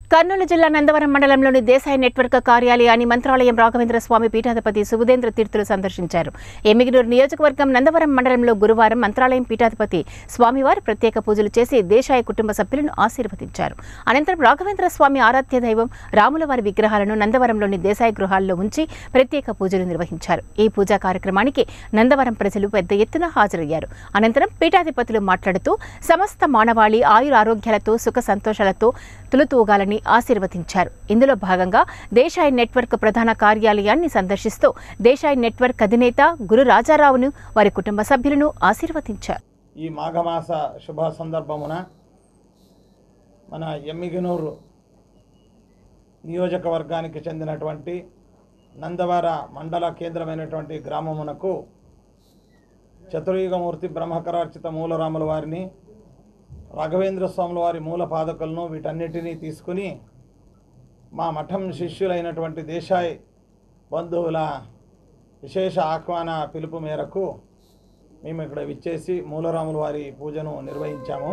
కర్నూలు జిల్లా నందవరం మండలంలోని దేశాయి నెట్వర్క్ కార్యాలయాన్ని మంత్రాలయం రాఘవేంద్ర స్వామి పీఠాధిపతి సుబుధేంద్ర తీర్థులు సందర్శించారు ఎమిగినూరు నియోజకవర్గం నందవరం మండలంలో గురువారం మంత్రాలయం పీఠాధిపతి స్వామివారు ప్రత్యేక పూజలు చేసి దేశాయి కుటుంబ సభ్యులను ఆశీర్వదించారు అనంతరం రాఘవేంద్ర స్వామి ఆరాధ్య దైవం రాములవారి విగ్రహాలను నందవరంలోని దేశాయి గృహాల్లో ఉంచి ప్రత్యేక పూజలు నిర్వహించారు ఈ పూజా కార్యక్రమానికి నందవరం ప్రజలు పెద్ద ఎత్తున హాజరయ్యారు అనంతరం పీఠాధిపతులు మాట్లాడుతూ సమస్త మానవాళి ఆయురారోగ్యాలతో సుఖ సంతోషాలతో తులుతూగాలని ఆశీర్వదించారు ఇందులో భాగంగా దేశాయి నెట్వర్క్ ప్రధాన కార్యాలయాన్ని సందర్శిస్తూ దేశాయి నెట్వర్క్ అధినేత గురు రాజారావును వారి కుటుంబ సభ్యులను ఆశీర్వదించారు ఈ మాఘమాస శుభ సందర్భమున మన ఎమ్మిగనూరు నియోజకవర్గానికి చెందినటువంటి నందవార మండల కేంద్రమైనటువంటి గ్రామమునకు చతుర్యుగమూర్తి బ్రహ్మకరార్చిత మూలరాముల వారిని రాఘవేంద్ర స్వాముల వారి మూల పాదకులను వీటన్నిటినీ తీసుకుని మా మఠం శిష్యులైనటువంటి దేశాయ్ బంధువుల విశేష ఆహ్వాన పిలుపు మేరకు మేము ఇక్కడ విచ్చేసి మూలరాముల వారి పూజను నిర్వహించాము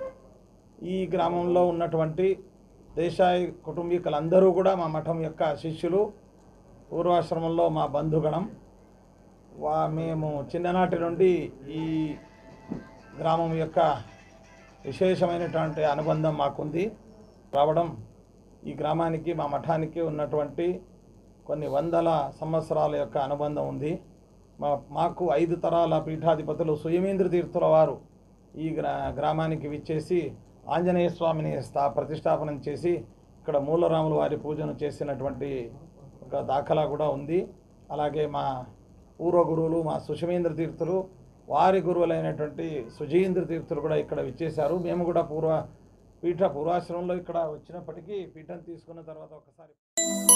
ఈ గ్రామంలో ఉన్నటువంటి దేశాయ్ కుటుంబీకులందరూ కూడా మా మఠం యొక్క శిష్యులు పూర్వాశ్రమంలో మా బంధుగణం వా మేము చిన్ననాటి నుండి ఈ గ్రామం యొక్క విశేషమైనటువంటి అనుబంధం మాకుంది రావడం ఈ గ్రామానికి మా మఠానికి ఉన్నటువంటి కొన్ని వందల సంవత్సరాల యొక్క అనుబంధం ఉంది మా మాకు ఐదు తరాల పీఠాధిపతులు సుయమేంద్ర తీర్థుల వారు ఈ గ్రా గ్రామానికి విచ్చేసి ఆంజనేయ స్వామిని స్థా ప్రతిష్టాపనం చేసి ఇక్కడ మూలరాముల వారి పూజను చేసినటువంటి ఒక దాఖలా కూడా ఉంది అలాగే మా పూర్వ గురువులు మా సుషమేంద్ర తీర్థులు వారి గురువులైనటువంటి సుజీంద్ర తీర్థులు కూడా ఇక్కడ విచ్చేశారు మేము కూడా పూర్వ పీఠ పూర్వాశ్రమంలో ఇక్కడ వచ్చినప్పటికీ పీఠం తీసుకున్న తర్వాత ఒకసారి